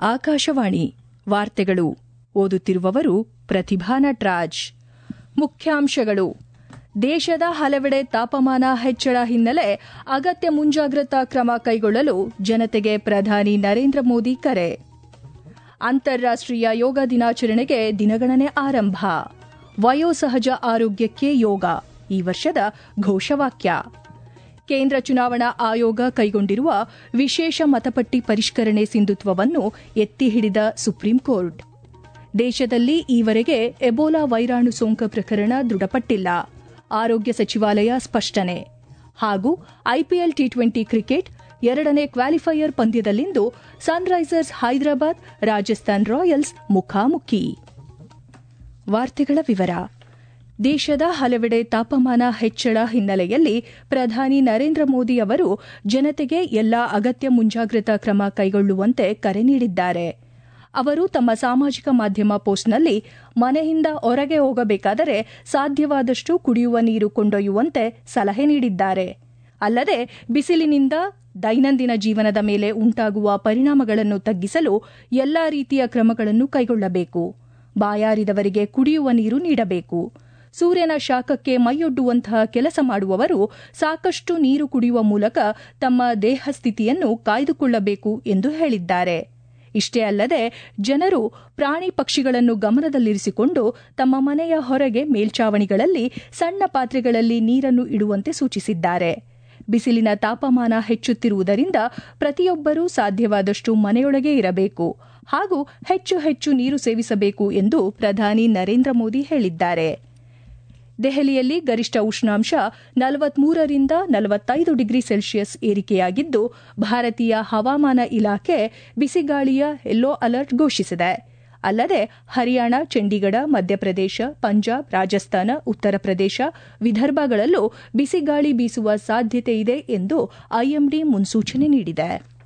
ಆಕಾಶವಾಣಿ ವಾರ್ತೆಗಳು ಓದುತ್ತಿರುವವರು ಪ್ರತಿಭಾ ನಟ್ರಾಜ್ ಮುಖ್ಯಾಂಶಗಳು ದೇಶದ ಹಲವೆಡೆ ತಾಪಮಾನ ಹೆಚ್ಚಳ ಹಿನ್ನೆಲೆ ಅಗತ್ಯ ಮುಂಜಾಗ್ರತಾ ಕ್ರಮ ಕೈಗೊಳ್ಳಲು ಜನತೆಗೆ ಪ್ರಧಾನಿ ನರೇಂದ್ರ ಮೋದಿ ಕರೆ ಅಂತಾರಾಷ್ಟೀಯ ಯೋಗ ದಿನಾಚರಣೆಗೆ ದಿನಗಣನೆ ಆರಂಭ ವಯೋಸಹಜ ಆರೋಗ್ಯಕ್ಕೆ ಯೋಗ ಈ ವರ್ಷದ ಘೋಷವಾಕ್ಯ ಕೇಂದ್ರ ಚುನಾವಣಾ ಆಯೋಗ ಕೈಗೊಂಡಿರುವ ವಿಶೇಷ ಮತಪಟ್ಟಿ ಪರಿಷ್ಕರಣೆ ಸಿಂಧುತ್ವವನ್ನು ಎತ್ತಿ ಹಿಡಿದ ಸುಪ್ರೀಂ ಕೋರ್ಟ್ ದೇಶದಲ್ಲಿ ಈವರೆಗೆ ಎಬೋಲಾ ವೈರಾಣು ಸೋಂಕು ಪ್ರಕರಣ ದೃಢಪಟ್ಟಿಲ್ಲ ಆರೋಗ್ಯ ಸಚಿವಾಲಯ ಸ್ಪಷ್ಟನೆ ಹಾಗೂ ಐಪಿಎಲ್ ಟಿ ಟ್ವೆಂಟಿ ಕ್ರಿಕೆಟ್ ಎರಡನೇ ಕ್ವಾಲಿಫೈಯರ್ ಪಂದ್ಯದಲ್ಲಿಂದು ಸನ್ರೈಸರ್ಸ್ ಹೈದರಾಬಾದ್ ರಾಜಸ್ಥಾನ್ ರಾಯಲ್ಸ್ ಮುಖಾಮುಖಿ ವಾರ್ತೆಗಳ ವಿವರ ದೇಶದ ಹಲವೆಡೆ ತಾಪಮಾನ ಹೆಚ್ಚಳ ಹಿನ್ನೆಲೆಯಲ್ಲಿ ಪ್ರಧಾನಿ ನರೇಂದ್ರ ಮೋದಿ ಅವರು ಜನತೆಗೆ ಎಲ್ಲಾ ಅಗತ್ಯ ಮುಂಜಾಗ್ರತಾ ಕ್ರಮ ಕೈಗೊಳ್ಳುವಂತೆ ಕರೆ ನೀಡಿದ್ದಾರೆ ಅವರು ತಮ್ಮ ಸಾಮಾಜಿಕ ಮಾಧ್ಯಮ ಪೋಸ್ಟ್ನಲ್ಲಿ ಮನೆಯಿಂದ ಹೊರಗೆ ಹೋಗಬೇಕಾದರೆ ಸಾಧ್ಯವಾದಷ್ಟು ಕುಡಿಯುವ ನೀರು ಕೊಂಡೊಯ್ಯುವಂತೆ ಸಲಹೆ ನೀಡಿದ್ದಾರೆ ಅಲ್ಲದೆ ಬಿಸಿಲಿನಿಂದ ದೈನಂದಿನ ಜೀವನದ ಮೇಲೆ ಉಂಟಾಗುವ ಪರಿಣಾಮಗಳನ್ನು ತಗ್ಗಿಸಲು ಎಲ್ಲಾ ರೀತಿಯ ಕ್ರಮಗಳನ್ನು ಕೈಗೊಳ್ಳಬೇಕು ಬಾಯಾರಿದವರಿಗೆ ಕುಡಿಯುವ ನೀರು ನೀಡಬೇಕು ಸೂರ್ಯನ ಶಾಖಕ್ಕೆ ಮೈಯೊಡ್ಡುವಂತಹ ಕೆಲಸ ಮಾಡುವವರು ಸಾಕಷ್ಟು ನೀರು ಕುಡಿಯುವ ಮೂಲಕ ತಮ್ಮ ದೇಹ ಸ್ಥಿತಿಯನ್ನು ಕಾಯ್ದುಕೊಳ್ಳಬೇಕು ಎಂದು ಹೇಳಿದ್ದಾರೆ ಇಷ್ಟೇ ಅಲ್ಲದೆ ಜನರು ಪ್ರಾಣಿ ಪಕ್ಷಿಗಳನ್ನು ಗಮನದಲ್ಲಿರಿಸಿಕೊಂಡು ತಮ್ಮ ಮನೆಯ ಹೊರಗೆ ಮೇಲ್ಚಾವಣಿಗಳಲ್ಲಿ ಸಣ್ಣ ಪಾತ್ರೆಗಳಲ್ಲಿ ನೀರನ್ನು ಇಡುವಂತೆ ಸೂಚಿಸಿದ್ದಾರೆ ಬಿಸಿಲಿನ ತಾಪಮಾನ ಹೆಚ್ಚುತ್ತಿರುವುದರಿಂದ ಪ್ರತಿಯೊಬ್ಬರೂ ಸಾಧ್ಯವಾದಷ್ಟು mನೆಯೊಳಗೆ ಇರಬೇಕು ಹಾಗೂ ಹೆಚ್ಚು ಹೆಚ್ಚು ನೀರು ಸೇವಿಸಬೇಕು ಎಂದು ಪ್ರಧಾನಿ ನರೇಂದ್ರ ಮೋದಿ ಹೇಳಿದ್ದಾರೆ ದೆಹಲಿಯಲ್ಲಿ ಗರಿಷ್ಠ ಉಷ್ಣಾಂಶ ನಲವತ್ಮೂರರಿಂದ ನಲವತ್ತೈದು ಡಿಗ್ರಿ ಸೆಲ್ಸಿಯಸ್ ಏರಿಕೆಯಾಗಿದ್ದು ಭಾರತೀಯ ಹವಾಮಾನ ಇಲಾಖೆ ಬಿಸಿಗಾಳಿಯ ಯೆಲ್ಲೋ ಅಲರ್ಟ್ ಘೋಷಿಸಿದೆ ಅಲ್ಲದೆ ಹರಿಯಾಣ ಚಂಡೀಗಢ ಮಧ್ಯಪ್ರದೇಶ ಪಂಜಾಬ್ ರಾಜಸ್ಥಾನ ಉತ್ತರ ಪ್ರದೇಶ ವಿದರ್ಭಗಳಲ್ಲೂ ಬಿಸಿಗಾಳಿ ಬೀಸುವ ಸಾಧ್ಯತೆಯಿದೆ ಎಂದು ಐಎಂಡಿ ಮುನ್ಸೂಚನೆ ನೀಡಿದೆ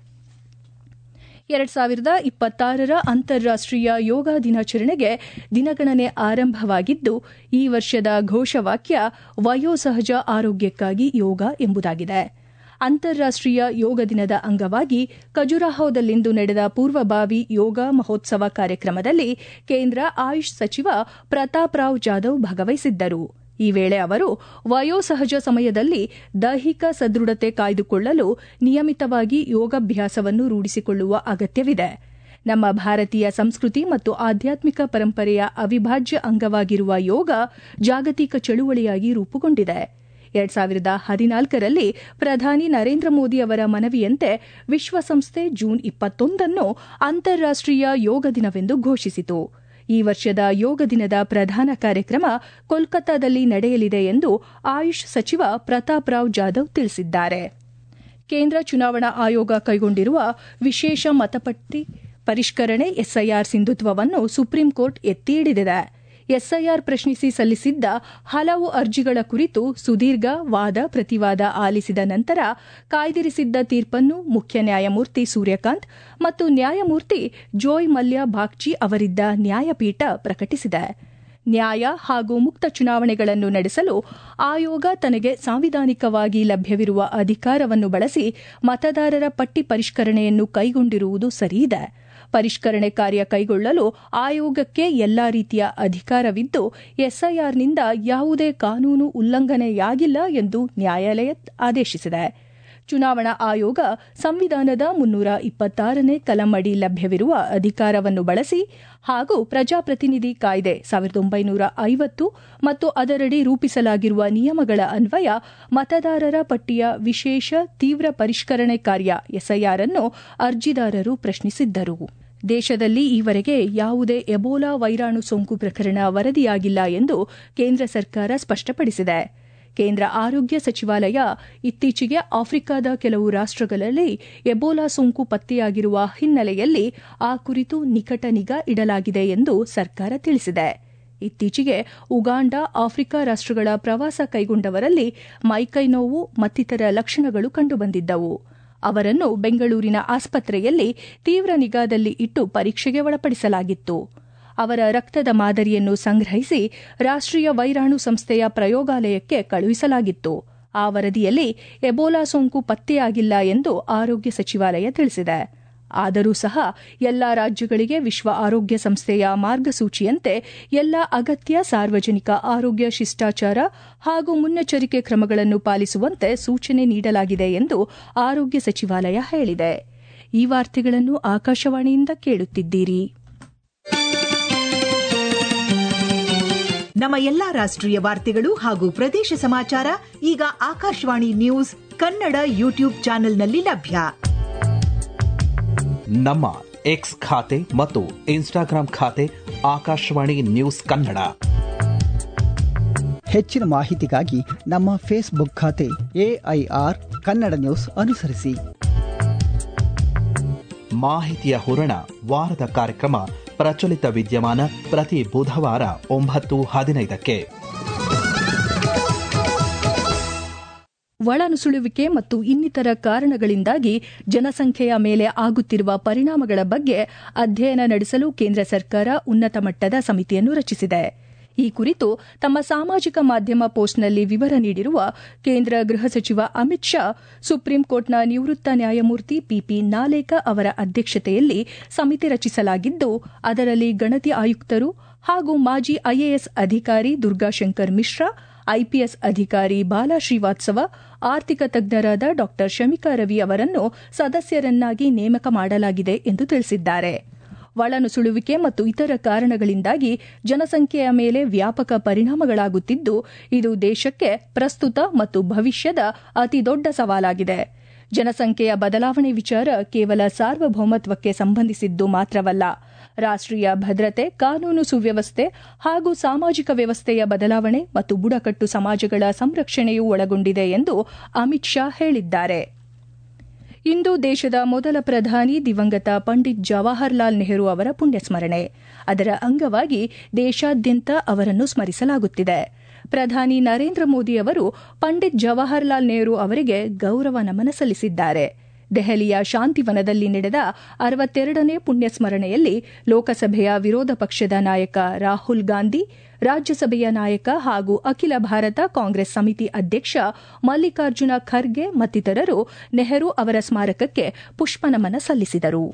ಎರಡ್ ಸಾವಿರದ ಇಪ್ಪತ್ತಾರರ ಅಂತಾರಾಷ್ಟೀಯ ಯೋಗ ದಿನಾಚರಣೆಗೆ ದಿನಗಣನೆ ಆರಂಭವಾಗಿದ್ದು ಈ ವರ್ಷದ ಘೋಷವಾಕ್ಯ ವಯೋಸಹಜ ಆರೋಗ್ಯಕ್ಕಾಗಿ ಯೋಗ ಎಂಬುದಾಗಿದೆ ಅಂತಾರಾಷ್ಟೀಯ ಯೋಗ ದಿನದ ಅಂಗವಾಗಿ ಖಜುರಾಹೋದಲ್ಲಿಂದು ನಡೆದ ಪೂರ್ವಭಾವಿ ಯೋಗ ಮಹೋತ್ಸವ ಕಾರ್ಯಕ್ರಮದಲ್ಲಿ ಕೇಂದ್ರ ಆಯುಷ್ ಸಚಿವ ಪ್ರತಾಪ್ ರಾವ್ ಜಾಧವ್ ಭಾಗವಹಿಸಿದ್ದರು ಈ ವೇಳೆ ಅವರು ವಯೋಸಹಜ ಸಮಯದಲ್ಲಿ ದೈಹಿಕ ಸದೃಢತೆ ಕಾಯ್ದುಕೊಳ್ಳಲು ನಿಯಮಿತವಾಗಿ ಯೋಗಾಭ್ಯಾಸವನ್ನು ರೂಢಿಸಿಕೊಳ್ಳುವ ಅಗತ್ಯವಿದೆ ನಮ್ಮ ಭಾರತೀಯ ಸಂಸ್ಕೃತಿ ಮತ್ತು ಆಧ್ಯಾತ್ಮಿಕ ಪರಂಪರೆಯ ಅವಿಭಾಜ್ಯ ಅಂಗವಾಗಿರುವ ಯೋಗ ಜಾಗತಿಕ ಚಳುವಳಿಯಾಗಿ ರೂಪುಗೊಂಡಿದೆ ಎರಡ್ ಸಾವಿರದ ಹದಿನಾಲ್ಕರಲ್ಲಿ ಪ್ರಧಾನಿ ನರೇಂದ್ರ ಮೋದಿ ಅವರ ಮನವಿಯಂತೆ ವಿಶ್ವಸಂಸ್ಥೆ ಜೂನ್ ಇಪ್ಪತ್ತೊಂದನ್ನು ಅಂತಾರಾಷ್ಟೀಯ ಯೋಗ ದಿನವೆಂದು ಘೋಷಿಸಿತು ಈ ವರ್ಷದ ಯೋಗ ದಿನದ ಪ್ರಧಾನ ಕಾರ್ಯಕ್ರಮ ಕೋಲ್ಕತ್ತಾದಲ್ಲಿ ನಡೆಯಲಿದೆ ಎಂದು ಆಯುಷ್ ಸಚಿವ ಪ್ರತಾಪ್ ರಾವ್ ಜಾಧವ್ ತಿಳಿಸಿದ್ದಾರೆ ಕೇಂದ್ರ ಚುನಾವಣಾ ಆಯೋಗ ಕೈಗೊಂಡಿರುವ ವಿಶೇಷ ಮತಪಟ್ಟಿ ಪರಿಷ್ಕರಣೆ ಎಸ್ಐಆರ್ ಸಿಂಧುತ್ವವನ್ನು ಸುಪ್ರೀಂ ಕೋರ್ಟ್ ಎತ್ತಿ ಹಿಡಿದಿದೆ ಎಸ್ಐಆರ್ ಪ್ರಶ್ನಿಸಿ ಸಲ್ಲಿಸಿದ್ದ ಹಲವು ಅರ್ಜಿಗಳ ಕುರಿತು ಸುದೀರ್ಘ ವಾದ ಪ್ರತಿವಾದ ಆಲಿಸಿದ ನಂತರ ಕಾಯ್ದಿರಿಸಿದ್ದ ತೀರ್ಪನ್ನು ಮುಖ್ಯ ನ್ಯಾಯಮೂರ್ತಿ ಸೂರ್ಯಕಾಂತ್ ಮತ್ತು ನ್ಯಾಯಮೂರ್ತಿ ಜೋಯ್ ಮಲ್ಯ ಬಾಗ್ಚಿ ಅವರಿದ್ದ ನ್ಯಾಯಪೀಠ ಪ್ರಕಟಿಸಿದೆ ನ್ಯಾಯ ಹಾಗೂ ಮುಕ್ತ ಚುನಾವಣೆಗಳನ್ನು ನಡೆಸಲು ಆಯೋಗ ತನಗೆ ಸಾಂವಿಧಾನಿಕವಾಗಿ ಲಭ್ಯವಿರುವ ಅಧಿಕಾರವನ್ನು ಬಳಸಿ ಮತದಾರರ ಪಟ್ಟಿ ಪರಿಷ್ಕರಣೆಯನ್ನು ಕೈಗೊಂಡಿರುವುದು ಸರಿಯಿದೆ ಪರಿಷ್ಕರಣೆ ಕಾರ್ಯ ಕೈಗೊಳ್ಳಲು ಆಯೋಗಕ್ಕೆ ಎಲ್ಲಾ ರೀತಿಯ ಅಧಿಕಾರವಿದ್ದು ಎಸ್ಐಆರ್ನಿಂದ ಯಾವುದೇ ಕಾನೂನು ಉಲ್ಲಂಘನೆಯಾಗಿಲ್ಲ ಎಂದು ನ್ಯಾಯಾಲಯ ಆದೇಶಿಸಿದೆ ಚುನಾವಣಾ ಆಯೋಗ ಸಂವಿಧಾನದ ಮುನ್ನೂರ ಇಪ್ಪತ್ತಾರನೇ ಕಲಂ ಅಡಿ ಲಭ್ಯವಿರುವ ಅಧಿಕಾರವನ್ನು ಬಳಸಿ ಹಾಗೂ ಪ್ರಜಾಪ್ರತಿನಿಧಿ ಕಾಯ್ದೆ ಸಾವಿರದ ಒಂಬೈನೂರ ಐವತ್ತು ಮತ್ತು ಅದರಡಿ ರೂಪಿಸಲಾಗಿರುವ ನಿಯಮಗಳ ಅನ್ವಯ ಮತದಾರರ ಪಟ್ಟಿಯ ವಿಶೇಷ ತೀವ್ರ ಪರಿಷ್ಕರಣೆ ಕಾರ್ಯ ಎಸ್ಐಆರ್ ಅನ್ನು ಅರ್ಜಿದಾರರು ಪ್ರಶ್ನಿಸಿದ್ದರು ದೇಶದಲ್ಲಿ ಈವರೆಗೆ ಯಾವುದೇ ಎಬೋಲಾ ವೈರಾಣು ಸೋಂಕು ಪ್ರಕರಣ ವರದಿಯಾಗಿಲ್ಲ ಎಂದು ಕೇಂದ್ರ ಸರ್ಕಾರ ಸ್ಪಷ್ಟಪಡಿಸಿದೆ ಕೇಂದ್ರ ಆರೋಗ್ಯ ಸಚಿವಾಲಯ ಇತ್ತೀಚೆಗೆ ಆಫ್ರಿಕಾದ ಕೆಲವು ರಾಷ್ಟಗಳಲ್ಲಿ ಎಬೋಲಾ ಸೋಂಕು ಪತ್ತೆಯಾಗಿರುವ ಹಿನ್ನೆಲೆಯಲ್ಲಿ ಆ ಕುರಿತು ನಿಕಟ ನಿಗಾ ಇಡಲಾಗಿದೆ ಎಂದು ಸರ್ಕಾರ ತಿಳಿಸಿದೆ ಇತ್ತೀಚೆಗೆ ಉಗಾಂಡ ಆಫ್ರಿಕಾ ರಾಷ್ಟಗಳ ಪ್ರವಾಸ ಕೈಗೊಂಡವರಲ್ಲಿ ಮೈಕೈ ನೋವು ಮತ್ತಿತರ ಲಕ್ಷಣಗಳು ಕಂಡುಬಂದಿದ್ದವು ಅವರನ್ನು ಬೆಂಗಳೂರಿನ ಆಸ್ಪತ್ರೆಯಲ್ಲಿ ತೀವ್ರ ನಿಗಾದಲ್ಲಿ ಇಟ್ಟು ಪರೀಕ್ಷೆಗೆ ಒಳಪಡಿಸಲಾಗಿತ್ತು ಅವರ ರಕ್ತದ ಮಾದರಿಯನ್ನು ಸಂಗ್ರಹಿಸಿ ರಾಷ್ಟೀಯ ವೈರಾಣು ಸಂಸ್ಥೆಯ ಪ್ರಯೋಗಾಲಯಕ್ಕೆ ಕಳುಹಿಸಲಾಗಿತ್ತು ಆ ವರದಿಯಲ್ಲಿ ಎಬೋಲಾ ಸೋಂಕು ಪತ್ತೆಯಾಗಿಲ್ಲ ಎಂದು ಆರೋಗ್ಯ ಸಚಿವಾಲಯ ತಿಳಿಸಿದೆ ಆದರೂ ಸಹ ಎಲ್ಲ ರಾಜ್ಯಗಳಿಗೆ ವಿಶ್ವ ಆರೋಗ್ಯ ಸಂಸ್ಥೆಯ ಮಾರ್ಗಸೂಚಿಯಂತೆ ಎಲ್ಲ ಅಗತ್ಯ ಸಾರ್ವಜನಿಕ ಆರೋಗ್ಯ ಶಿಷ್ಟಾಚಾರ ಹಾಗೂ ಮುನ್ನೆಚ್ಚರಿಕೆ ಕ್ರಮಗಳನ್ನು ಪಾಲಿಸುವಂತೆ ಸೂಚನೆ ನೀಡಲಾಗಿದೆ ಎಂದು ಆರೋಗ್ಯ ಸಚಿವಾಲಯ ಹೇಳಿದೆ ಈ ವಾರ್ತೆಗಳನ್ನು ಆಕಾಶವಾಣಿಯಿಂದ ಕೇಳುತ್ತಿದ್ದೀರಿ ನಮ್ಮ ಎಲ್ಲಾ ರಾಷ್ಟ್ರೀಯ ವಾರ್ತೆಗಳು ಹಾಗೂ ಪ್ರದೇಶ ಸಮಾಚಾರ ಈಗ ಆಕಾಶವಾಣಿ ನ್ಯೂಸ್ ಕನ್ನಡ ಯೂಟ್ಯೂಬ್ ಚಾನೆಲ್ನಲ್ಲಿ ಲಭ್ಯ ನಮ್ಮ ಎಕ್ಸ್ ಖಾತೆ ಮತ್ತು ಇನ್ಸ್ಟಾಗ್ರಾಂ ಖಾತೆ ಆಕಾಶವಾಣಿ ನ್ಯೂಸ್ ಕನ್ನಡ ಹೆಚ್ಚಿನ ಮಾಹಿತಿಗಾಗಿ ನಮ್ಮ ಫೇಸ್ಬುಕ್ ಖಾತೆ ಎಐಆರ್ ಕನ್ನಡ ನ್ಯೂಸ್ ಅನುಸರಿಸಿ ಮಾಹಿತಿಯ ಹೂರಣ ವಾರದ ಕಾರ್ಯಕ್ರಮ ಪ್ರಚಲಿತ ವಿದ್ಯಮಾನ ಪ್ರತಿ ಬುಧವಾರ ಒಂಬತ್ತು ಹದಿನೈದಕ್ಕೆ ಒಳನುಸುಳುವಿಕೆ ಮತ್ತು ಇನ್ನಿತರ ಕಾರಣಗಳಿಂದಾಗಿ ಜನಸಂಖ್ಯೆಯ ಮೇಲೆ ಆಗುತ್ತಿರುವ ಪರಿಣಾಮಗಳ ಬಗ್ಗೆ ಅಧ್ಯಯನ ನಡೆಸಲು ಕೇಂದ್ರ ಸರ್ಕಾರ ಉನ್ನತ ಮಟ್ಟದ ಸಮಿತಿಯನ್ನು ರಚಿಸಿದೆ ಈ ಕುರಿತು ತಮ್ಮ ಸಾಮಾಜಿಕ ಮಾಧ್ಯಮ ಪೋಸ್ಟ್ನಲ್ಲಿ ವಿವರ ನೀಡಿರುವ ಕೇಂದ್ರ ಗೃಹ ಸಚಿವ ಅಮಿತ್ ಶಾ ಸುಪ್ರೀಂ ಕೋರ್ಟ್ನ ನಿವೃತ್ತ ನ್ಯಾಯಮೂರ್ತಿ ಪಿಪಿ ನಾಲೇಕ ಅವರ ಅಧ್ಯಕ್ಷತೆಯಲ್ಲಿ ಸಮಿತಿ ರಚಿಸಲಾಗಿದ್ದು ಅದರಲ್ಲಿ ಗಣತಿ ಆಯುಕ್ತರು ಹಾಗೂ ಮಾಜಿ ಐಎಎಸ್ ಅಧಿಕಾರಿ ದುರ್ಗಾಶಂಕರ್ ಮಿಶ್ರಾ ಐಪಿಎಸ್ ಅಧಿಕಾರಿ ಬಾಲಾ ಶ್ರೀವಾತ್ಸವ ಆರ್ಥಿಕ ತಜ್ಞರಾದ ಡಾ ಶಮಿಕಾ ರವಿ ಅವರನ್ನು ಸದಸ್ಯರನ್ನಾಗಿ ನೇಮಕ ಮಾಡಲಾಗಿದೆ ಎಂದು ತಿಳಿಸಿದ್ದಾರೆ ಒಳನುಸುಳುವಿಕೆ ಮತ್ತು ಇತರ ಕಾರಣಗಳಿಂದಾಗಿ ಜನಸಂಖ್ಯೆಯ ಮೇಲೆ ವ್ಯಾಪಕ ಪರಿಣಾಮಗಳಾಗುತ್ತಿದ್ದು ಇದು ದೇಶಕ್ಕೆ ಪ್ರಸ್ತುತ ಮತ್ತು ಭವಿಷ್ಯದ ಅತಿದೊಡ್ಡ ಸವಾಲಾಗಿದೆ ಜನಸಂಖ್ಯೆಯ ಬದಲಾವಣೆ ವಿಚಾರ ಕೇವಲ ಸಾರ್ವಭೌಮತ್ವಕ್ಕೆ ಸಂಬಂಧಿಸಿದ್ದು ಮಾತ್ರವಲ್ಲ ರಾಷ್ಟೀಯ ಭದ್ರತೆ ಕಾನೂನು ಸುವ್ಯವಸ್ಥೆ ಹಾಗೂ ಸಾಮಾಜಿಕ ವ್ಯವಸ್ಥೆಯ ಬದಲಾವಣೆ ಮತ್ತು ಬುಡಕಟ್ಟು ಸಮಾಜಗಳ ಸಂರಕ್ಷಣೆಯೂ ಒಳಗೊಂಡಿದೆ ಎಂದು ಅಮಿತ್ ಶಾ ಹೇಳಿದ್ದಾರೆ ಇಂದು ದೇಶದ ಮೊದಲ ಪ್ರಧಾನಿ ದಿವಂಗತ ಪಂಡಿತ್ ಜವಾಹರ್ಲಾಲ್ ನೆಹರು ಅವರ ಪುಣ್ಯಸ್ಮರಣೆ ಅದರ ಅಂಗವಾಗಿ ದೇಶಾದ್ಯಂತ ಅವರನ್ನು ಸ್ಮರಿಸಲಾಗುತ್ತಿದೆ ಪ್ರಧಾನಿ ನರೇಂದ್ರ ಮೋದಿ ಅವರು ಪಂಡಿತ್ ಜವಾಹರ್ಲಾಲ್ ನೆಹರು ಅವರಿಗೆ ಗೌರವ ನಮನ ಸಲ್ಲಿಸಿದ್ದಾರೆ ದೆಹಲಿಯ ಶಾಂತಿವನದಲ್ಲಿ ನಡೆದ ಅರವತ್ತೆರಡನೇ ಪುಣ್ಯಸ್ಮರಣೆಯಲ್ಲಿ ಲೋಕಸಭೆಯ ವಿರೋಧ ಪಕ್ಷದ ನಾಯಕ ರಾಹುಲ್ ಗಾಂಧಿ ರಾಜ್ಯಸಭೆಯ ನಾಯಕ ಹಾಗೂ ಅಖಿಲ ಭಾರತ ಕಾಂಗ್ರೆಸ್ ಸಮಿತಿ ಅಧ್ಯಕ್ಷ ಮಲ್ಲಿಕಾರ್ಜುನ ಖರ್ಗೆ ಮತ್ತಿತರರು ನೆಹರು ಅವರ ಸ್ಮಾರಕಕ್ಕೆ ಪುಷ್ಪನಮನ ಸಲ್ಲಿಸಿದರು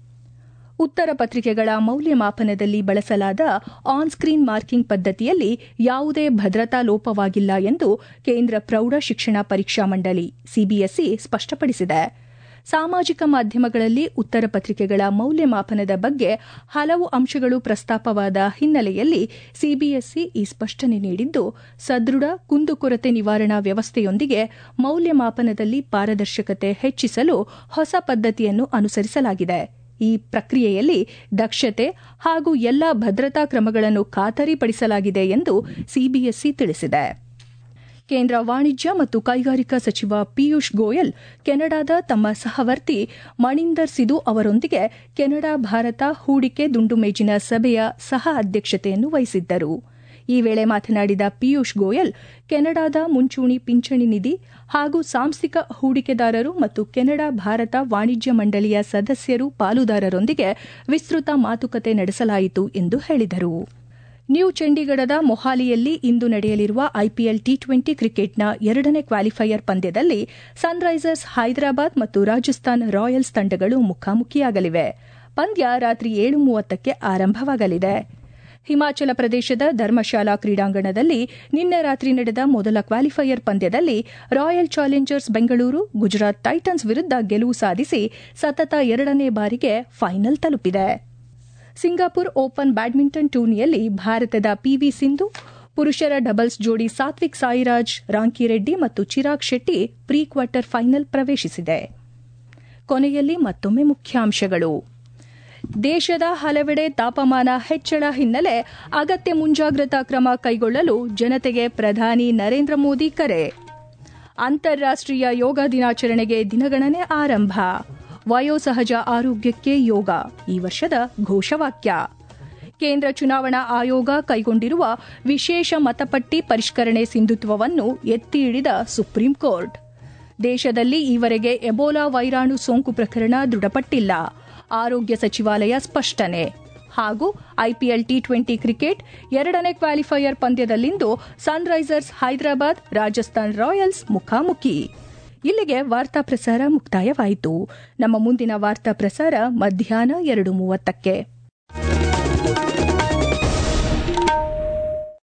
ಉತ್ತರ ಪತ್ರಿಕೆಗಳ ಮೌಲ್ಯಮಾಪನದಲ್ಲಿ ಬಳಸಲಾದ ಆನ್ ಸ್ಕ್ರೀನ್ ಮಾರ್ಕಿಂಗ್ ಪದ್ದತಿಯಲ್ಲಿ ಯಾವುದೇ ಭದ್ರತಾ ಲೋಪವಾಗಿಲ್ಲ ಎಂದು ಕೇಂದ್ರ ಪ್ರೌಢ ಶಿಕ್ಷಣ ಪರೀಕ್ಷಾ ಮಂಡಳಿ ಸಿಬಿಎಸ್ಇ ಸ್ಪಷ್ಟಪಡಿಸಿದೆ ಸಾಮಾಜಿಕ ಮಾಧ್ಯಮಗಳಲ್ಲಿ ಉತ್ತರ ಪತ್ರಿಕೆಗಳ ಮೌಲ್ಯಮಾಪನದ ಬಗ್ಗೆ ಹಲವು ಅಂಶಗಳು ಪ್ರಸ್ತಾಪವಾದ ಹಿನ್ನೆಲೆಯಲ್ಲಿ ಸಿಬಿಎಸ್ಇ ಈ ಸ್ಪಷ್ಟನೆ ನೀಡಿದ್ದು ಸದೃಢ ಕುಂದುಕೊರತೆ ನಿವಾರಣಾ ವ್ಯವಸ್ಥೆಯೊಂದಿಗೆ ಮೌಲ್ಯಮಾಪನದಲ್ಲಿ ಪಾರದರ್ಶಕತೆ ಹೆಚ್ಚಿಸಲು ಹೊಸ ಪದ್ದತಿಯನ್ನು ಅನುಸರಿಸಲಾಗಿದೆ ಈ ಪ್ರಕ್ರಿಯೆಯಲ್ಲಿ ದಕ್ಷತೆ ಹಾಗೂ ಎಲ್ಲಾ ಭದ್ರತಾ ಕ್ರಮಗಳನ್ನು ಖಾತರಿಪಡಿಸಲಾಗಿದೆ ಎಂದು ಸಿಬಿಎಸ್ಇ ತಿಳಿಸಿದೆ ಕೇಂದ್ರ ವಾಣಿಜ್ಯ ಮತ್ತು ಕೈಗಾರಿಕಾ ಸಚಿವ ಪಿಯೂಷ್ ಗೋಯಲ್ ಕೆನಡಾದ ತಮ್ಮ ಸಹವರ್ತಿ ಮಣಿಂದರ್ ಸಿಧು ಅವರೊಂದಿಗೆ ಕೆನಡಾ ಭಾರತ ಹೂಡಿಕೆ ದುಂಡುಮೇಜಿನ ಸಭೆಯ ಸಹ ಅಧ್ಯಕ್ಷತೆಯನ್ನು ವಹಿಸಿದ್ದರು ಈ ವೇಳೆ ಮಾತನಾಡಿದ ಪಿಯೂಷ್ ಗೋಯಲ್ ಕೆನಡಾದ ಮುಂಚೂಣಿ ಪಿಂಚಣಿ ನಿಧಿ ಹಾಗೂ ಸಾಂಸ್ಥಿಕ ಹೂಡಿಕೆದಾರರು ಮತ್ತು ಕೆನಡಾ ಭಾರತ ವಾಣಿಜ್ಯ ಮಂಡಳಿಯ ಸದಸ್ಯರು ಪಾಲುದಾರರೊಂದಿಗೆ ವಿಸ್ತೃತ ಮಾತುಕತೆ ನಡೆಸಲಾಯಿತು ಎಂದು ಹೇಳಿದರು ನ್ಯೂ ಚಂಡೀಗಢದ ಮೊಹಾಲಿಯಲ್ಲಿ ಇಂದು ನಡೆಯಲಿರುವ ಐಪಿಎಲ್ ಟಿ ಟ್ವೆಂಟಿ ಕ್ರಿಕೆಟ್ನ ಎರಡನೇ ಕ್ವಾಲಿಫೈಯರ್ ಪಂದ್ಯದಲ್ಲಿ ಸನ್ರೈಸರ್ಸ್ ಹೈದರಾಬಾದ್ ಮತ್ತು ರಾಜಸ್ಥಾನ್ ರಾಯಲ್ಸ್ ತಂಡಗಳು ಮುಖಾಮುಖಿಯಾಗಲಿವೆ ಪಂದ್ಯ ರಾತ್ರಿ ಏಳು ಮೂವತ್ತಕ್ಕೆ ಆರಂಭವಾಗಲಿದೆ ಹಿಮಾಚಲ ಪ್ರದೇಶದ ಧರ್ಮಶಾಲಾ ಕ್ರೀಡಾಂಗಣದಲ್ಲಿ ನಿನ್ನೆ ರಾತ್ರಿ ನಡೆದ ಮೊದಲ ಕ್ವಾಲಿಫೈಯರ್ ಪಂದ್ಯದಲ್ಲಿ Royal Challengers Bengaluru Gujarat Titans ವಿರುದ್ಧ ಗೆಲುವು ಸಾಧಿಸಿ ಸತತ ಎರಡನೇ ಬಾರಿಗೆ ಫೈನಲ್ ತಲುಪಿದೆ ಸಿಂಗಾಪುರ್ ಓಪನ್ ಬ್ಯಾಡ್ಮಿಂಟನ್ ಟೂರ್ನಿಯಲ್ಲಿ ಭಾರತದ ಪಿವಿ ಸಿಂಧು ಪುರುಷರ ಡಬಲ್ಸ್ ಜೋಡಿ ಸಾತ್ವಿಕ್ ಸಾಯಿರಾಜ್ ರಾಂಕಿರೆಡ್ಡಿ ಮತ್ತು Chirag Shetty pre quarter final ಪ್ರವೇಶಿಸಿದೆ ಕೊನೆಯಲ್ಲಿ ಮತ್ತೊಮ್ಮೆ ಮುಖ್ಯಾಂಶಗಳು ದೇಶದ ಹಲವೆಡೆ ತಾಪಮಾನ ಹೆಚ್ಚಳ ಹಿನ್ನೆಲೆ ಅಗತ್ಯ ಮುಂಜಾಗ್ರತಾ ಕ್ರಮ ಕೈಗೊಳ್ಳಲು ಜನತೆಗೆ ಪ್ರಧಾನಿ ನರೇಂದ್ರ ಮೋದಿ ಕರೆ ಅಂತಾರಾಷ್ಟೀಯ ಯೋಗ ದಿನಾಚರಣೆಗೆ ದಿನಗಣನೆ ಆರಂಭ ವಯೋಸಹಜ ಆರೋಗ್ಯಕ್ಕೆ ಯೋಗ ಈ ವರ್ಷದ ಘೋಷವಾಕ್ಯ ಕೇಂದ್ರ ಚುನಾವಣಾ ಆಯೋಗ ಕೈಗೊಂಡಿರುವ ವಿಶೇಷ ಮತಪಟ್ಟಿ ಪರಿಷ್ಕರಣೆ ಸಿಂಧುತ್ವವನ್ನು ಎತ್ತಿ ಹಿಡಿದ ಸುಪ್ರೀಂ ಕೋರ್ಟ್ ದೇಶದಲ್ಲಿ ಈವರೆಗೆ ಎಬೋಲಾ ವೈರಾಣು ಸೋಂಕು ಪ್ರಕರಣ ದೃಢಪಟ್ಟಿಲ್ಲ ಆರೋಗ್ಯ ಸಚಿವಾಲಯ ಸ್ಪಷ್ಟನೆ ಹಾಗೂ ಐಪಿಎಲ್ ಟಿ ಟ್ವೆಂಟಿ ಕ್ರಿಕೆಟ್ ಎರಡನೇ ಕ್ವಾಲಿಫೈಯರ್ ಪಂದ್ಯದಲ್ಲಿಂದು ಸನ್ರೈಸರ್ಸ್ ಹೈದರಾಬಾದ್ ರಾಜಸ್ಥಾನ್ ರಾಯಲ್ಸ್ ಮುಖಾಮುಖಿ ಇಲ್ಲಿಗೆ ವಾರ್ತಾ ಪ್ರಸಾರ ಮುಕ್ತಾಯವಾಯಿತು ನಮ್ಮ ಮುಂದಿನ ವಾರ್ತಾ ಪ್ರಸಾರ ಮಧ್ಯಾಹ್ನ ಎರಡು ಮೂವತ್ತಕ್ಕೆ